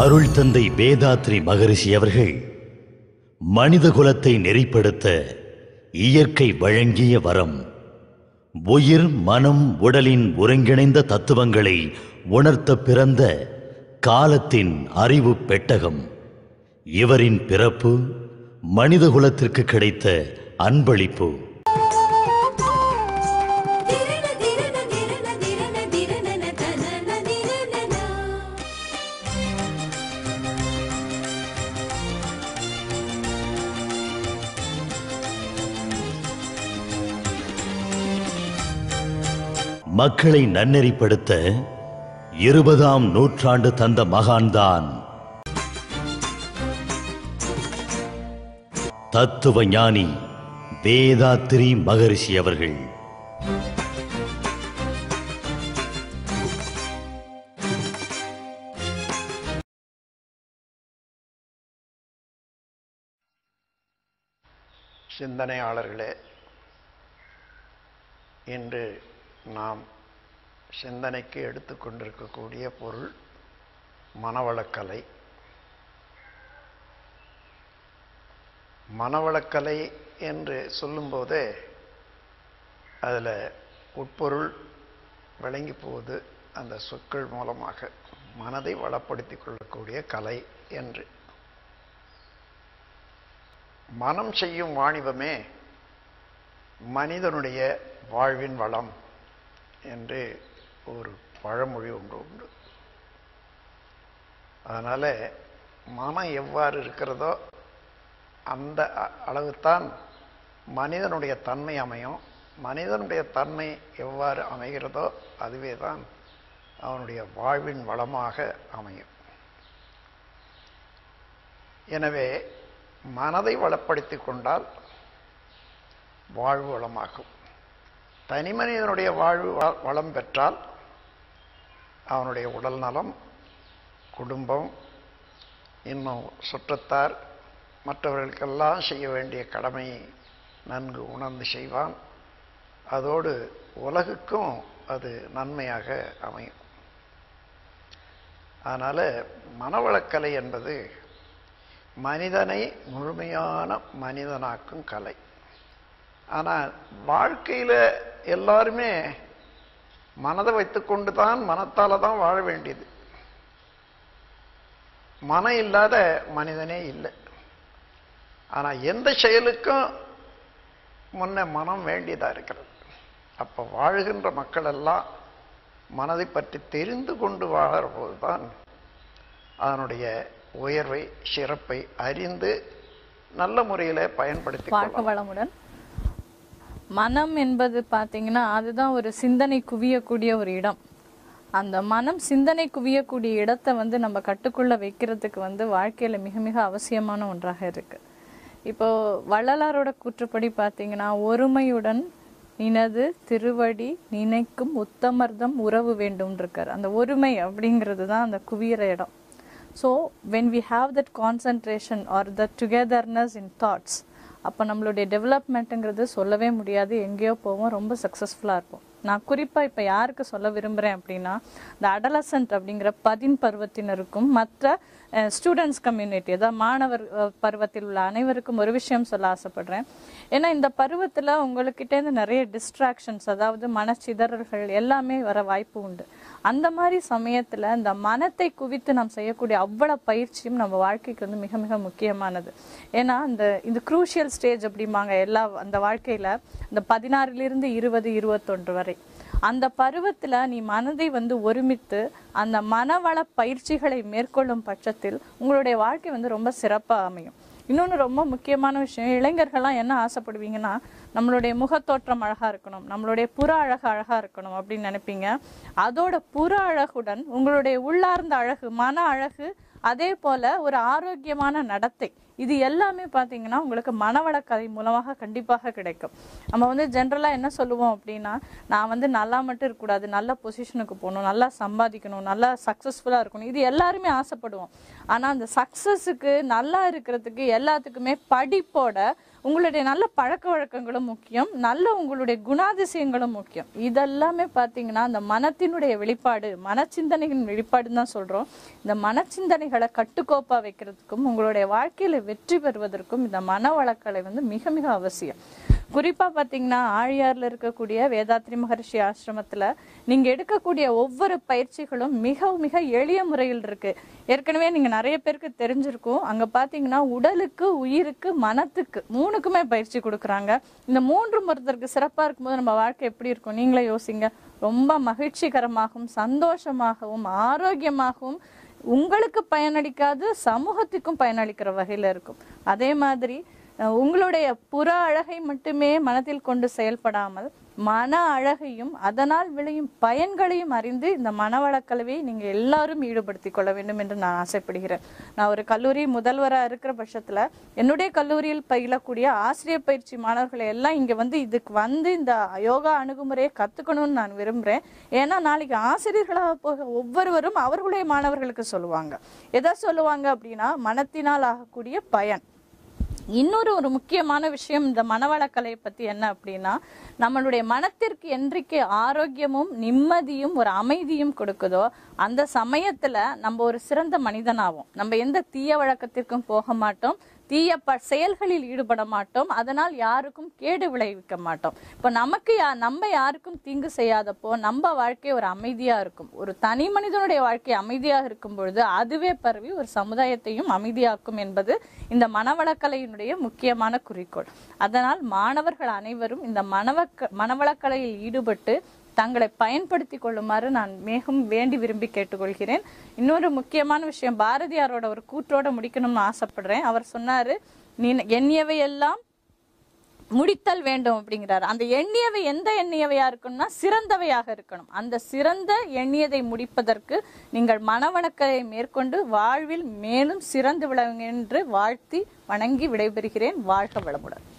அருள் தந்தை வேதாத்ரி மகரிஷி அவர்கள் மனித குலத்தை நெறிப்படுத்த இயற்கை வழங்கிய வரம் உயிர் மனம் உடலின் ஒருங்கிணைந்த தத்துவங்களை உணர்த்த பிறந்த காலத்தின் அறிவு பெட்டகம் இவரின் பிறப்பு மனித குலத்திற்கு கிடைத்த அன்பளிப்பு திரண திரண திரண திரண திரணன தனன திரணனா மக்களை நன்னெறிப்படுத்த இருபதாம் நூற்றாண்டு தந்த மகான்தான் தத்துவ ஞானி வேதாத்திரி மகரிஷி அவர்கள் சிந்தனையாளர்களே இன்று நாம் சிந்தனைக்கு எடுத்துக்கொண்டிருக்கக்கூடிய பொருள் மனவளக்கலை மனவளக்கலை என்று சொல்லும்போதே அதில் உட்பொருள் விளங்கி போவது அந்த சொற்கள் மூலமாக மனதை வளப்படுத்திக் கொள்ளக்கூடிய கலை என்று மனம் செய்யும் வாணிபமே மனிதனுடைய வாழ்வின் வளம் என்று ஒரு பழமொழி ஒன்று உண்டு அதனால மனம் எவ்வாறு இருக்கிறதோ அந்த அ- அளவுத்தான் மனிதனுடைய தன்மை அமையும் மனிதனுடைய தன்மை எவ்வாறு அமைகிறதோ அதுவே தான் அவனுடைய வாழ்வின் வளமாக அமையும் எனவே மனதை வளப்படுத்திக் கொண்டால் வாழ்வு வளமாகும் தனி மனிதனுடைய வாழ்வு வ- வளம் பெற்றால் அவனுடைய உடல் நலம் குடும்பம் இன்னும் சுற்றத்தார் மற்றவர்களுக்கெல்லாம் செய்ய வேண்டிய கடமையை நன்கு உணர்ந்து செய்வான் அதோடு உலகுக்கும் அது நன்மையாக அமையும் அதனால் மனவளக்கலை என்பது மனிதனை முழுமையான மனிதனாக்கும் கலை ஆனால் வாழ்க்கையில் எல்லாருமே மனதை வைத்துக்கொண்டு தான் மனத்தால் தான் வாழ வேண்டியது மனம் இல்லாத மனிதனே இல்லை ஆனால் எந்த செயலுக்கும் முன்ன மனம் வேண்டியதாக இருக்கிறது அப்போ வாழுகின்ற மக்கள் எல்லாம் மனதை பற்றி தெரிந்து கொண்டு வாழற போது தான் அதனுடைய உயர்வை சிறப்பை அறிந்து நல்ல முறையில் பயன்படுத்தி வாழ்க வளமுடன் மனம் என்பது பார்த்தீங்கன்னா அதுதான் ஒரு சிந்தனை குவியக்கூடிய ஒரு இடம் அந்த மனம் சிந்தனை குவியக்கூடிய இடத்தை வந்து நம்ம கட்டுக்குள்ள வைக்கிறதுக்கு வந்து வாழ்க்கையில மிக மிக அவசியமான ஒன்றாக இருக்கு இப்போ வள்ளலாரோட கூற்றுப்படி பார்த்தீங்கன்னா ஒருமையுடன் நினது திருவடி நினைக்கும் உத்தமர்தம் உறவு வேண்டும் இருக்கார் அந்த ஒருமை அப்படிங்கிறது தான் அந்த குவியிற இடம் so when we have that concentration or the togetherness in thoughts அப்போ நம்மளுடைய டெவலப்மெண்ட்டுங்கிறது சொல்லவே முடியாது எங்கேயோ போவோம் ரொம்ப சக்ஸஸ்ஃபுல்லாக இருப்போம் நான் குறிப்பாக இப்போ யாருக்கு சொல்ல விரும்புகிறேன் அப்படின்னா இந்த அடலசன்ட் அப்படிங்கிற பதின் பருவத்தினருக்கும் மற்ற ஸ்டூடெண்ட்ஸ் கம்யூனிட்டி அதாவது மாணவர் அஹ், பருவத்தில் உள்ள அனைவருக்கும் ஒரு விஷயம் சொல்ல ஆசைப்படுறேன் ஏன்னா இந்த பருவத்தில் உங்கள்கிட்டேருந்து நிறைய டிஸ்ட்ராக்ஷன்ஸ் அதாவது மனச்சிதறல்கள் எல்லாமே வர வாய்ப்பு உண்டு அந்த மாதிரி சமயத்தில் இந்த மனத்தை குவித்து நாம் செய்யக்கூடிய அவ்வளவு பயிற்சியும் நம்ம வாழ்க்கைக்கு வந்து மிக மிக முக்கியமானது ஏன்னா இந்த இந்த குரூஷியல் ஸ்டேஜ் அப்படிம்பாங்க எல்லா அந்த வாழ்க்கையில் இந்த பதினாறிலிருந்து இருபது இருபத்தொன்று வரை அந்த பருவத்தில் நீ மனதை வந்து ஒருமித்து அந்த மனவள பயிற்சிகளை மேற்கொள்ளும் பட்சத்தில் உங்களுடைய வாழ்க்கை வந்து ரொம்ப சிறப்பாக அமையும் இன்னொன்று ரொம்ப முக்கியமான விஷயம் இளைஞர்கள்லாம் என்ன ஆசைப்படுவீங்கன்னா நம்மளுடைய முகத்தோற்றம் அழகா இருக்கணும் நம்மளுடைய புற அழகு அழகா இருக்கணும் அப்படின்னு நினைப்பீங்க அதோட புற அழகுடன் உங்களுடைய உள்ளார்ந்த அழகு மன அழகு அதே போல ஒரு ஆரோக்கியமான நடத்தை இது எல்லாமே பார்த்தீங்கன்னா உங்களுக்கு மனவளக்கலை மூலமாக கண்டிப்பாக கிடைக்கும் நம்ம வந்து ஜென்ரலாக என்ன சொல்லுவோம் அப்படின்னா நான் வந்து நல்லா மட்டும் இருக்கக்கூடாது நல்ல பொசிஷனுக்கு போகணும் நல்லா சம்பாதிக்கணும் நல்லா சக்ஸஸ்ஃபுல்லாக இருக்கணும் இது எல்லாருமே ஆசைப்படுவோம் ஆனால் அந்த சக்ஸஸுக்கு நல்லா இருக்கிறதுக்கு எல்லாத்துக்குமே படிப்போட உங்களுடைய நல்ல பழக்க வழக்கங்களும் முக்கியம் நல்ல உங்களுடைய குணாதிசயங்களும் முக்கியம் இதெல்லாமே பார்த்தீங்கன்னா அந்த மனத்தினுடைய வெளிப்பாடு மனச்சிந்தனைகளின் வெளிப்பாடுன்னு தான் சொல்றோம் இந்த மனச்சிந்தனைகளை கட்டுக்கோப்பா வைக்கிறதுக்கும் உங்களுடைய வாழ்க்கையில வெற்றி பெறுவதற்கும் இந்த மன வளக்கலை வந்து மிக மிக அவசியம் குறிப்பா பாத்தீங்கன்னா ஆழியார்ல இருக்கக்கூடிய வேதாத்ரி மகர்ஷி ஆசிரமத்துல நீங்க எடுக்கக்கூடிய ஒவ்வொரு பயிற்சிகளும் மிக மிக எளிய முறையில் இருக்கு ஏற்கனவே நீங்க நிறைய பேருக்கு தெரிஞ்சிருக்கும் அங்க பாத்தீங்கன்னா உடலுக்கு உயிருக்கு மனத்துக்கு மூணுக்குமே பயிற்சி கொடுக்குறாங்க இந்த மூன்று ஒருத்தருக்கு சிறப்பா இருக்கும்போது நம்ம வாழ்க்கை எப்படி இருக்கும் நீங்களே யோசிங்க ரொம்ப மகிழ்ச்சிகரமாகவும் சந்தோஷமாகவும் ஆரோக்கியமாகவும் உங்களுக்கு பயனளிக்காது சமூகத்துக்கும் பயனளிக்கிற வகையில இருக்கும் அதே மாதிரி அஹ், உங்களுடைய புற அழகை மட்டுமே மனதில் கொண்டு செயல்படாமல் மன அழகையும் அதனால் விளையும் பயன்களையும் அறிந்து இந்த மனவளக்கலவையை நீங்க எல்லாரும் ஈடுபடுத்திக் கொள்ள வேண்டும் என்று நான் ஆசைப்படுகிறேன் நான் ஒரு கல்லூரி முதல்வராக இருக்கிற பட்சத்துல என்னுடைய கல்லூரியில் பயிலக்கூடிய ஆசிரியர் பயிற்சி மாணவர்களை எல்லாம் இங்க வந்து இதுக்கு வந்து இந்த யோகா அணுகுமுறையை கத்துக்கணும்னு நான் விரும்புறேன் ஏன்னா நாளைக்கு ஆசிரியர்களாக போக ஒவ்வொருவரும் அவர்களுடைய மாணவர்களுக்கு சொல்லுவாங்க எதை சொல்லுவாங்க அப்படின்னா மனத்தினால் ஆகக்கூடிய பயன் இன்னொரு ஒரு முக்கியமான விஷயம் இந்த மனவளக்கலை பத்தி என்ன அப்படின்னா நம்மளுடைய மனத்திற்கு என்றைக்கு ஆரோக்கியமும் நிம்மதியும் ஒரு அமைதியும் கொடுக்குதோ அந்த சமயத்துல நம்ம ஒரு சிறந்த மனிதனாவோம் நம்ம எந்த தீய வழக்கத்திற்கும் போக மாட்டோம் தீய ப செயல்களில் ஈடுபட மாட்டோம் அதனால் யாருக்கும் கேடு விளைவிக்க மாட்டோம் இப்போ நமக்கு யா நம்ம யாருக்கும் தீங்கு செய்யாதப்போ நம்ம வாழ்க்கை ஒரு அமைதியா இருக்கும் ஒரு தனி மனிதனுடைய வாழ்க்கை அமைதியாக இருக்கும் பொழுது அதுவே பரவி ஒரு சமுதாயத்தையும் அமைதியாக்கும் என்பது இந்த மனவளக்கலையினுடைய முக்கியமான குறிக்கோள் அதனால் மாணவர்கள் அனைவரும் இந்த மனவக்க மனவளக்கலையில் ஈடுபட்டு தங்களை பயன்படுத்தி கொள்ளுமாறு நான் மிகவும் வேண்டி விரும்பி கேட்டுக்கொள்கிறேன் இன்னொரு முக்கியமான விஷயம் பாரதியாரோட ஒரு கூற்றோட முடிக்கணும்னு ஆசைப்படுறேன் அவர் சொன்னாரு நீ எண்ணியவை எல்லாம் முடித்தல் வேண்டும் அப்படிங்கிறார் அந்த எண்ணியவை எந்த எண்ணியவையா இருக்கணும்னா சிறந்தவையாக இருக்கணும் அந்த சிறந்த எண்ணியதை முடிப்பதற்கு நீங்கள் மனவணக்கலை மேற்கொண்டு வாழ்வில் மேலும் சிறந்து விளங்குங்க என்று வாழ்த்தி வணங்கி விடைபெறுகிறேன் வாழ்க வளமுடன்